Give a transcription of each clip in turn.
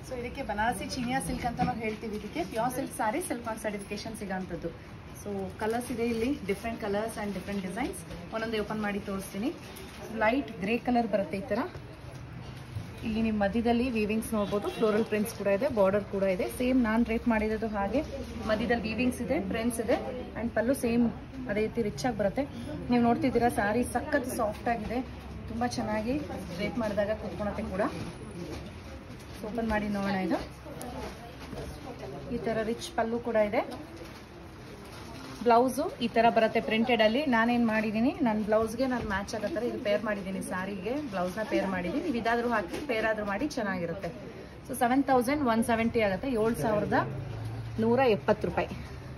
so ಇದಕ್ಕೆ Banarasi ಚೀನಿಯಾ silk ಅಂತ ನಾವು ಹೇಳ್ತೀವಿ ಇದಕ್ಕೆ pure silk sari silk mark certification ಸಿಗೋಂಥದ್ದು ಸೊ ಕಲರ್ಸ್ ಇದೆ ಇಲ್ಲಿ different colours and different designs ಒಂದೊಂದೇ ಓಪನ್ ಮಾಡಿ ತೋರಿಸ್ತೀನಿ ಲೈಟ್ ಗ್ರೇ ಕಲರ್ ಬರುತ್ತೆ ಈ ಥರ ಇಲ್ಲಿ ನಿಮ್ಮ ಮಧ್ಯದಲ್ಲಿ ವೀವಿಂಗ್ಸ್ ನೋಡ್ಬೋದು ಫ್ಲೋರಲ್ ಪ್ರಿಂಟ್ಸ್ ಕೂಡ ಇದೆ ಬಾರ್ಡರ್ ಕೂಡ ಇದೆ ಸೇಮ್ ನಾನು ರೇಟ್ ಮಾಡಿರೋದು ಹಾಗೆ ಮಧ್ಯದಲ್ಲಿ ವೀವಿಂಗ್ಸ್ ಇದೆ ಪ್ರಿಂಟ್ಸ್ ಇದೆ ಆ್ಯಂಡ್ ಪಲ್ಲು ಸೇಮ್ ಅದೇ ರೀತಿ ರಿಚ್ ಆಗಿ ಬರುತ್ತೆ ನೀವು ನೋಡ್ತಿದ್ದೀರಾ ಸ್ಯಾರಿ ಸಖತ್ ಸಾಫ್ಟ್ ಆಗಿದೆ ತುಂಬ ಚೆನ್ನಾಗಿ ರೇಟ್ ಮಾಡಿದಾಗ ಕುತ್ಕೊಳತ್ತೆ ಕೂಡ ಓಪನ್ ಮಾಡಿ ನೋಡೋಣ ಇದು ಈ ಥರ ರಿಚ್ ಪಲ್ಲು ಕೂಡ ಇದೆ ಬ್ಲೌಸು ಈ ಥರ ಬರುತ್ತೆ ಪ್ರಿಂಟೆಡ್ ಅಲ್ಲಿ ನಾನೇನು ಮಾಡಿದ್ದೀನಿ ನನ್ನ ಬ್ಲೌಸ್ಗೆ ನಾನು ಮ್ಯಾಚ್ ಆಗೋ ಥರ ಇದು ಪೇರ್ ಮಾಡಿದ್ದೀನಿ ಸ್ಯಾರಿಗೆ ಬ್ಲೌಸ್ನ ಪೇರ್ ಮಾಡಿದ್ದೀನಿ ನೀವು ಇದಾದರೂ ಹಾಕಿ ಪೇರ್ ಆದರೂ ಮಾಡಿ ಚೆನ್ನಾಗಿರುತ್ತೆ so seven thousand one seventy ಆಗುತ್ತೆ ಏಳು ಸಾವಿರದ ನೂರ ಎಪ್ಪತ್ತು ರೂಪಾಯಿ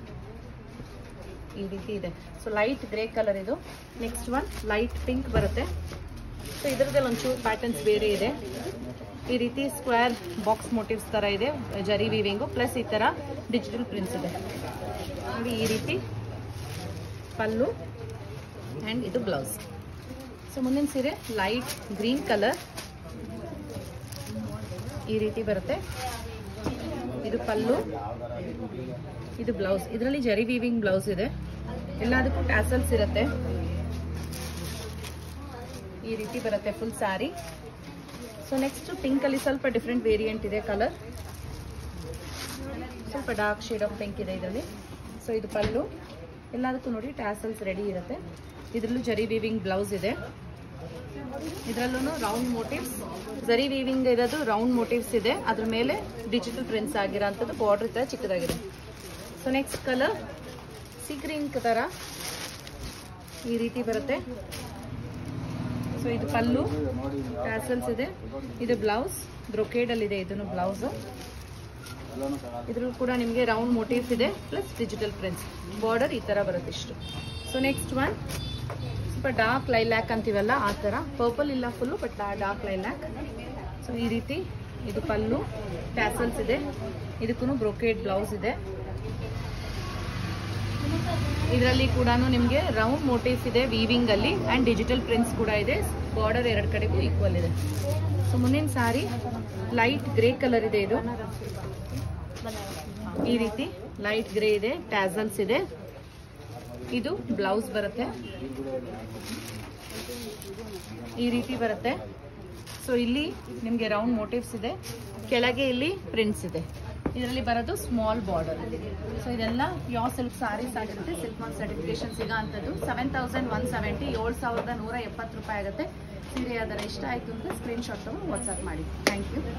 ಈ ರೀತಿ ಇದೆ ಸೊ ಲೈಟ್ ಗ್ರೇ ಕಲರ್ ಇದು ನೆಕ್ಸ್ಟ್ ಒನ್ ಲೈಟ್ ಪಿಂಕ್ ಬರುತ್ತೆ ಸೊ ಇದ್ರದ್ದಲ್ಲಿ ಒಂಚೂರು ಪ್ಯಾಟರ್ನ್ಸ್ ಬೇರೆ ಇದೆ ಈ ರೀತಿ ಸ್ಕ್ವೇರ್ ಬಾಕ್ಸ್ ಮೋಟಿವ್ಸ್ ಥರ ಇದೆ ಜರಿ ವೀವಿಂಗು ಪ್ಲಸ್ ಈ ಥರ ಡಿಜಿಟಲ್ ಪ್ರಿಂಟ್ಸ್ ಇದೆ ನೋಡಿ ಈ ರೀತಿ ಪಲ್ಲು ಆ್ಯಂಡ್ ಇದು ಬ್ಲೌಸ್ ಸೊ ಮುಂದಿನ ಸೀರೆ ಲೈಟ್ ಗ್ರೀನ್ ಕಲರ್ ಈ ರೀತಿ ಬರುತ್ತೆ ಇದು ಪಲ್ಲು ಇದು ಬ್ಲೌಸ್ ಇದರಲ್ಲಿ ಜರಿ ವೀವಿಂಗ್ ಬ್ಲೌಸ್ ಇದೆ ಎಲ್ಲದಕ್ಕೂ ಟ್ಯಾಸಲ್ಸ್ ಇರುತ್ತೆ ಈ ರೀತಿ ಬರುತ್ತೆ full sari so next pink ಅಲ್ಲಿ ಸ್ವಲ್ಪ ಡಿಫ್ರೆಂಟ್ ವೇರಿಯಂಟ್ ಇದೆ ಕಲರ್ ಸ್ವಲ್ಪ ಡಾರ್ಕ್ ಶೇಡ್ ಆಫ್ ಪಿಂಕ್ ಇದೆ ಇದರಲ್ಲಿ ಸೊ ಇದು ಪಲ್ಲು ಎಲ್ಲದಕ್ಕೂ ನೋಡಿ ಟ್ಯಾಸಲ್ಸ್ ರೆಡಿ ಇರುತ್ತೆ ಇದರಲ್ಲೂ ಜರಿ ವೀವಿಂಗ್ ಬ್ಲೌಸ್ ಇದೆ ಇದರಲ್ಲೂ ರೌಂಡ್ ಮೋಟಿವ್ಸ್ ಜರಿ ವೀವಿಂಗ್ ಇರೋದು ರೌಂಡ್ ಮೋಟಿವ್ಸ್ ಇದೆ ಅದ್ರ ಮೇಲೆ ಡಿಜಿಟಲ್ ಪ್ರಿಂಟ್ಸ್ ಆಗಿರೋಂಥದ್ದು ಬಾರ್ಡರ್ ಥರ ಚಿಕ್ಕದಾಗಿದೆ so next colour sea green ಥರ ಈ ರೀತಿ ಬರುತ್ತೆ ಸೊ ಇದು ಪಲ್ಲು ಟ್ಯಾಸಲ್ಸ್ ಇದೆ ಇದು ಬ್ಲೌಸ್ ಬ್ರೊಕೇಡಲ್ಲಿದೆ ಇದನ್ನು ಬ್ಲೌಸು ಇದ್ರಲ್ಲೂ ಕೂಡ ನಿಮಗೆ ರೌಂಡ್ ಮೋಟಿವ್ಸ್ ಇದೆ ಪ್ಲಸ್ ಡಿಜಿಟಲ್ ಪ್ರಿಂಟ್ಸ್ ಬಾರ್ಡರ್ ಈ ಥರ ಬರುತ್ತೆ ಇಷ್ಟು ಸೊ ನೆಕ್ಸ್ಟ್ ಒನ್ ಸ್ವಲ್ಪ ಡಾರ್ಕ್ ಲೈಲ್ಯಾಕ್ ಅಂತೀವಲ್ಲ ಆ ಥರ ಪರ್ಪಲ್ ಇಲ್ಲ full but dark lilac so ಈ ರೀತಿ ಇದು ಪಲ್ಲು ಟ್ಯಾಸಲ್ಸ್ ಇದೆ ಇದಕ್ಕೂ ಬ್ರೊಕೇಡ್ ಬ್ಲೌಸ್ ಇದೆ ಇದರಲ್ಲಿ ಕೂಡ ನಿಮಗೆ ರೌಂಡ್ ಮೋಟಿವ್ಸ್ ಇದೆ ವೀವಿಂಗ್ ಅಲ್ಲಿ ಅಂಡ್ ಡಿಜಿಟಲ್ ಪ್ರಿಂಟ್ಸ್ ಕೂಡ ಇದೆ ಬಾರ್ಡರ್ ಎರಡು ಕಡೆಗೂ ಈಕ್ವಲ್ ಇದೆ ಸೊ ಮುಂದಿನ ಸಾರಿ ಲೈಟ್ ಗ್ರೇ ಕಲರ್ ಇದೆ ಇದು ಈ ರೀತಿ ಲೈಟ್ ಗ್ರೇ ಇದೆ ಟ್ಯಾಸಲ್ಸ್ ಇದೆ ಇದು ಬ್ಲೌಸ್ ಬರುತ್ತೆ ಈ ರೀತಿ ಬರುತ್ತೆ ಸೊ ಇಲ್ಲಿ ನಿಮಗೆ ರೌಂಡ್ ಮೋಟಿವ್ಸ್ ಇದೆ ಕೆಳಗೆ ಇಲ್ಲಿ ಪ್ರಿಂಟ್ಸ್ ಇದೆ ಇದರಲ್ಲಿ ಬರೋದು ಸ್ಮಾಲ್ ಬಾರ್ಡರ್ ಸೊ ಇದೆಲ್ಲ ಯಾವ ಸಿಲ್ಕ್ ಸಾರೀಸ್ ಆಗಿರುತ್ತೆ ಸಿಲ್ಕ್ ಮಾರ್ಕ್ ಸರ್ಟಿಫಿಕೇಶನ್ ಸಿಗೋ ಅಂಥದ್ದು ಸೆವೆನ್ ತೌಸಂಡ್ ಒನ್ ಸೆವೆಂಟಿ ಏಳು ಸಾವಿರದ ನೂರ ಎಪ್ಪತ್ತು ರೂಪಾಯಿ ಆಗುತ್ತೆ ಸೀರೆ ಅದರ ಇಷ್ಟ ಆಯಿತು ಅಂತ ಸ್ಕ್ರೀನ್ ಶಾಟ್ ತಗೊಂಡು ವಾಟ್ಸಪ್ ಮಾಡಿ ಥ್ಯಾಂಕ್ ಯು